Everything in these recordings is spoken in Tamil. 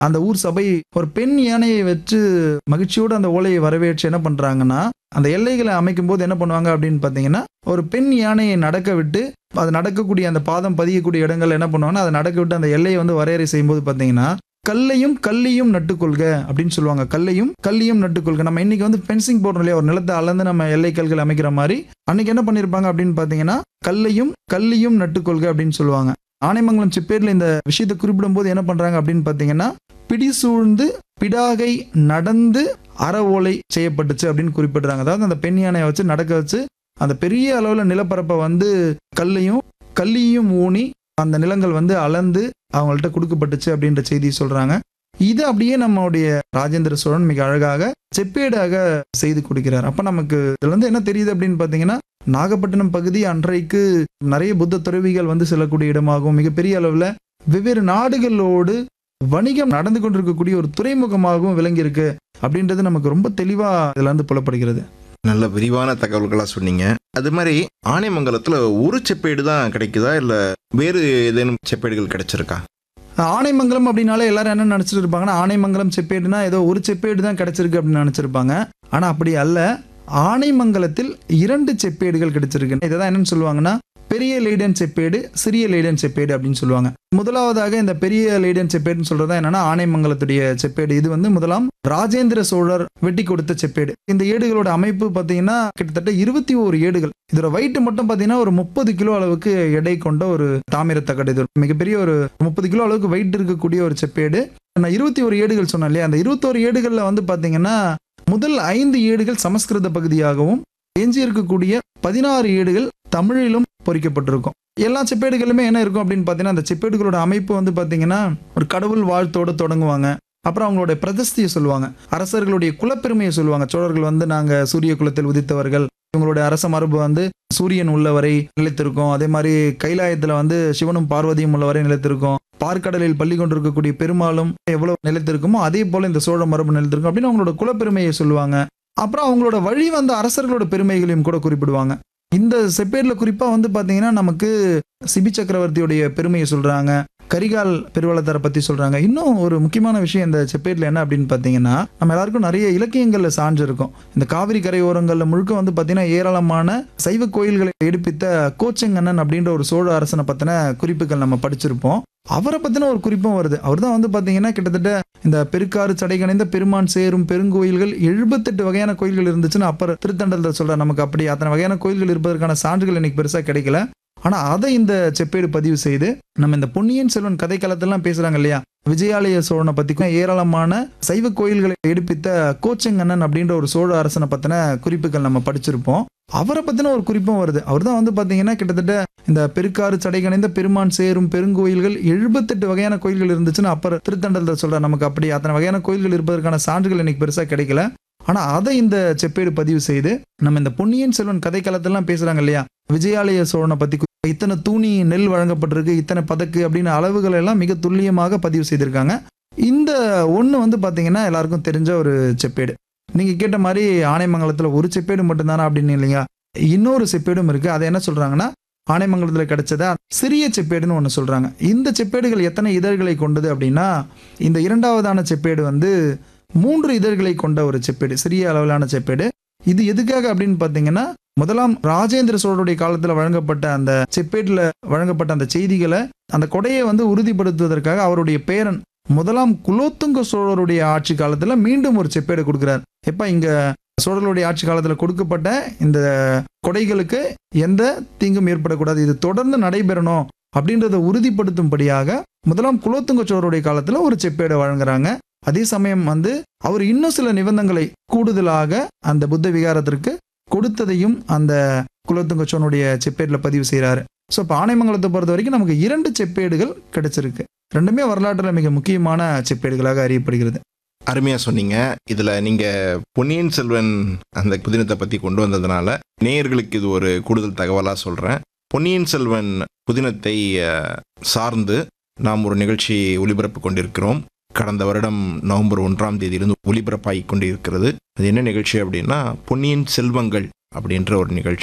அந்த ஊர் சபை ஒரு பெண் யானையை வச்சு மகிழ்ச்சியோடு அந்த ஓலையை வரவேற்று என்ன பண்றாங்கன்னா அந்த எல்லைகளை அமைக்கும் போது என்ன பண்ணுவாங்க அப்படின்னு பார்த்தீங்கன்னா ஒரு பெண் யானையை நடக்க விட்டு அது நடக்கக்கூடிய அந்த பாதம் பதியக்கூடிய இடங்கள் என்ன பண்ணுவாங்கன்னா அதை நடக்க விட்டு அந்த எல்லையை வந்து வரையறை செய்யும்போது பார்த்தீங்கன்னா கல்லையும் கல்லியும் நட்டுக்கொள்க அப்படின்னு சொல்லுவாங்க கல்லையும் கல்லியும் நட்டுக்கொள்க நம்ம இன்னைக்கு வந்து ஃபென்சிங் போடுறோம் இல்லையா ஒரு நிலத்தை அளந்து நம்ம எல்லை கல்கள் அமைக்கிற மாதிரி அன்னைக்கு என்ன பண்ணியிருப்பாங்க அப்படின்னு பார்த்தீங்கன்னா கல்லையும் கல்லியும் நட்டுக்கொள்க அப்படின்னு சொல்லுவாங்க ஆனைமங்கலம் செப்பேரில் இந்த விஷயத்தை குறிப்பிடும் போது என்ன பண்றாங்க அப்படின்னு பார்த்தீங்கன்னா பிடி சூழ்ந்து பிடாகை நடந்து அற ஓலை செய்யப்பட்டுச்சு அப்படின்னு குறிப்பிடுறாங்க அதாவது அந்த பெண் யானையை வச்சு நடக்க வச்சு அந்த பெரிய அளவில் நிலப்பரப்பை வந்து கல்லையும் கல்லியும் ஊனி அந்த நிலங்கள் வந்து அளந்து அவங்கள்ட்ட கொடுக்கப்பட்டுச்சு அப்படின்ற செய்தி சொல்றாங்க இது அப்படியே நம்மளுடைய ராஜேந்திர சோழன் மிக அழகாக செப்பேடாக செய்து கொடுக்கிறார் அப்ப நமக்கு இதுல இருந்து என்ன தெரியுது அப்படின்னு பாத்தீங்கன்னா நாகப்பட்டினம் பகுதி அன்றைக்கு நிறைய புத்த துறவிகள் வந்து செல்லக்கூடிய இடமாகவும் மிகப்பெரிய அளவுல வெவ்வேறு நாடுகளோடு வணிகம் நடந்து கொண்டிருக்கக்கூடிய ஒரு துறைமுகமாகவும் விளங்கி இருக்கு அப்படின்றது நமக்கு ரொம்ப தெளிவா இதுல இருந்து புலப்படுகிறது நல்ல விரிவான தகவல்களா சொன்னீங்க அது மாதிரி ஆனைமங்கலத்துல ஒரு செப்பேடு தான் கிடைக்குதா இல்ல வேறு ஏதேனும் செப்பேடுகள் கிடைச்சிருக்கா ஆனைமங்கலம் அப்படின்னாலே எல்லாரும் என்ன நினைச்சிட்டு இருப்பாங்கன்னா ஆனைமங்கலம் செப்பேடுனா ஏதோ ஒரு செப்பேடு தான் கிடைச்சிருக்கு அப்படின்னு நினைச்சிருப்பாங்க ஆனா அப்படி அல்ல ஆனைமங்கலத்தில் இரண்டு செப்பேடுகள் கிடைச்சிருக்கு இதை தான் என்னன்னு சொல்லுவாங்கன்னா பெரிய லேடன் செப்பேடு சிறிய லேடன் செப்பேடு அப்படின்னு சொல்லுவாங்க முதலாவதாக இந்த பெரிய லேடன் செப்பேடுன்னு சொல்றது என்னன்னா ஆனைமங்கலத்துடைய செப்பேடு இது வந்து முதலாம் ராஜேந்திர சோழர் வெட்டி கொடுத்த செப்பேடு இந்த ஏடுகளோட அமைப்பு பார்த்தீங்கன்னா கிட்டத்தட்ட இருபத்தி ஓரு ஏடுகள் இதோட weight மட்டும் பார்த்தீங்கன்னா ஒரு முப்பது கிலோ அளவுக்கு எடை கொண்ட ஒரு தாமிரத்தக்கடு இது மிகப்பெரிய ஒரு முப்பது கிலோ அளவுக்கு வெயிட் இருக்கக்கூடிய ஒரு செப்பேடு நான் இருபத்தி ஒரு ஏடுகள் சொன்னேன் இல்லையா அந்த இருபத்தோரு ஏடுகளில் வந்து பார்த்தீங்கன்னா முதல் ஐந்து ஏடுகள் சமஸ்கிருத பகுதியாகவும் எஞ்சி இருக்கக்கூடிய பதினாறு ஏடுகள் தமிழிலும் பொறிக்கப்பட்டிருக்கும் எல்லா செப்பேடுகளுமே என்ன இருக்கும் அப்படின்னு பார்த்தீங்கன்னா அந்த செப்பேடுகளோட அமைப்பு வந்து பார்த்தீங்கன்னா ஒரு கடவுள் வாழ்த்தோட தொடங்குவாங்க அப்புறம் அவங்களுடைய பிரதிஷ்டியை சொல்லுவாங்க அரசர்களுடைய குலப்பெருமையை சொல்லுவாங்க சோழர்கள் வந்து நாங்க சூரிய குலத்தில் உதித்தவர்கள் இவங்களுடைய அரச மரபு வந்து சூரியன் உள்ளவரை நிலைத்திருக்கும் அதே மாதிரி கைலாயத்துல வந்து சிவனும் பார்வதியும் உள்ளவரை நிலைத்திருக்கும் பார்க்கடலில் பள்ளி கொண்டிருக்கக்கூடிய பெருமாளும் எவ்வளவு நிலைத்திருக்குமோ அதே போல இந்த சோழ மரபு நிலைத்திருக்கும் அப்படின்னு அவங்களோட குலப்பெருமையை சொல்லுவாங்க அப்புறம் அவங்களோட வழி வந்த அரசர்களோட பெருமைகளையும் கூட குறிப்பிடுவாங்க இந்த செப்பேர்ல குறிப்பா வந்து பாத்தீங்கன்னா நமக்கு சிபி சக்கரவர்த்தியுடைய பெருமையை சொல்றாங்க கரிகால் பெருவளத்தாரை பத்தி சொல்றாங்க இன்னும் ஒரு முக்கியமான விஷயம் இந்த செப்பேட்ல என்ன அப்படின்னு பாத்தீங்கன்னா நம்ம எல்லாருக்கும் நிறைய இலக்கியங்கள்ல சான்று இருக்கும் இந்த காவிரி கரையோரங்கள்ல முழுக்க வந்து பாத்தீங்கன்னா ஏராளமான சைவ கோயில்களை எடுப்பித்த கோச்செங்கண்ணன் அப்படின்ற ஒரு சோழ அரசனை பத்தின குறிப்புகள் நம்ம படிச்சிருப்போம் அவரை பத்தின ஒரு குறிப்பும் வருது அவர் தான் வந்து பாத்தீங்கன்னா கிட்டத்தட்ட இந்த பெருக்காறு சடைகணைந்த பெருமான் சேரும் பெருங்கோயில்கள் எழுபத்தெட்டு வகையான கோயில்கள் இருந்துச்சுன்னு அப்பர் திருத்தண்டத்தில் சொல்றார் நமக்கு அப்படி அத்தனை வகையான கோயில்கள் இருப்பதற்கான சான்றுகள் இன்னைக்கு பெருசா கிடைக்கல ஆனா அதை இந்த செப்பேடு பதிவு செய்து நம்ம இந்த பொன்னியின் செல்வன் கதைக்களத்தெல்லாம் பேசுறாங்க இல்லையா விஜயாலய சோழனை பத்தி ஏராளமான சைவ கோயில்களை எடுப்பித்த கோச்செங்கண்ணன் அப்படின்ற ஒரு சோழ அரசனை பத்தின குறிப்புகள் நம்ம படிச்சிருப்போம் அவரை பத்தின ஒரு குறிப்பும் வருது அவர் தான் வந்து பாத்தீங்கன்னா கிட்டத்தட்ட இந்த பெருக்காறு சடைகணைந்த பெருமான் சேரும் பெருங்கோயில்கள் எழுபத்தெட்டு வகையான கோயில்கள் இருந்துச்சுன்னு அப்பர் திருத்தண்டத்தில் சொல்றார் நமக்கு அப்படி அத்தனை வகையான கோயில்கள் இருப்பதற்கான சான்றுகள் இன்னைக்கு பெருசா கிடைக்கல ஆனா அதை இந்த செப்பேடு பதிவு செய்து நம்ம இந்த பொன்னியின் செல்வன் கதைக்களத்தெல்லாம் பேசுறாங்க இல்லையா விஜயாலய சோழனை பத்தி கு- இத்தனை தூணி நெல் வழங்கப்பட்டிருக்கு இத்தனை பதக்கு அப்படின்னு அளவுகள் எல்லாம் மிக துல்லியமாக பதிவு செய்திருக்காங்க இந்த ஒண்ணு வந்து பாத்தீங்கன்னா எல்லாருக்கும் தெரிஞ்ச ஒரு செப்பேடு நீங்க கேட்ட மாதிரி ஆனைமங்கலத்துல ஒரு செப்பேடு மட்டும்தானா அப்படின்னு இல்லையா இன்னொரு செப்பேடும் இருக்கு அதை என்ன சொல்றாங்கன்னா ஆனைமங்கலத்துல கிடைச்சதா சிறிய செப்பேடுன்னு ஒன்று சொல்றாங்க இந்த செப்பேடுகள் எத்தனை இதழ்களை கொண்டது அப்படின்னா இந்த இரண்டாவதான செப்பேடு வந்து மூன்று இதழ்களை கொண்ட ஒரு செப்பேடு சிறிய அளவிலான செப்பேடு இது எதுக்காக அப்படின்னு பார்த்தீங்கன்னா முதலாம் ராஜேந்திர சோழருடைய காலத்தில் வழங்கப்பட்ட அந்த செப்பேட்டில் வழங்கப்பட்ட அந்த செய்திகளை அந்த கொடையை வந்து உறுதிப்படுத்துவதற்காக அவருடைய பேரன் முதலாம் குலோத்துங்க சோழருடைய ஆட்சி காலத்துல மீண்டும் ஒரு செப்பேடு கொடுக்கிறார் எப்ப இங்க சோழர்களுடைய ஆட்சி காலத்துல கொடுக்கப்பட்ட இந்த கொடைகளுக்கு எந்த தீங்கும் ஏற்படக்கூடாது இது தொடர்ந்து நடைபெறணும் அப்படின்றத உறுதிப்படுத்தும்படியாக முதலாம் குலோத்துங்க சோழருடைய காலத்துல ஒரு செப்பேடு வழங்குறாங்க அதே சமயம் வந்து அவர் இன்னும் சில நிபந்தங்களை கூடுதலாக அந்த புத்த விகாரத்திற்கு கொடுத்ததையும் அந்த குலோத்துங்க சோழனுடைய செப்பேட்ல பதிவு செய்றாரு ஸோ இப்போ ஆனைமங்கலத்தை பொறுத்த வரைக்கும் நமக்கு இரண்டு செப்பேடுகள் கிடைச்சிருக்கு ரெண்டுமே வரலாற்றில் மிக முக்கியமான செப்பேடுகளாக அறியப்படுகிறது அருமையா சொன்னீங்க இதுல நீங்க பொன்னியின் செல்வன் அந்த புதினத்தை பத்தி கொண்டு வந்ததுனால நேயர்களுக்கு இது ஒரு கூடுதல் தகவலா சொல்றேன் பொன்னியின் செல்வன் புதினத்தை அஹ், சார்ந்து நாம் ஒரு நிகழ்ச்சி ஒளிபரப்பு கொண்டிருக்கிறோம் கடந்த வருடம் நவம்பர் ஒன்றாம் தேதியிலிருந்து ஒளிபரப்பாகி கொண்டிருக்கிறது அது என்ன நிகழ்ச்சி அப்படின்னா பொன்னியின் செல்வங்கள் அப்படின்ற ஒரு நிகழ்ச்சி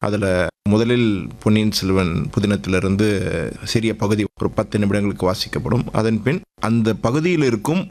அதில் முதலில் பொன்னியின் செல்வன் புதினத்திலிருந்து சிறிய பகுதி ஒரு பத்து நிமிடங்களுக்கு வாசிக்கப்படும் அதன் பின் அந்த பகுதியில் இருக்கும்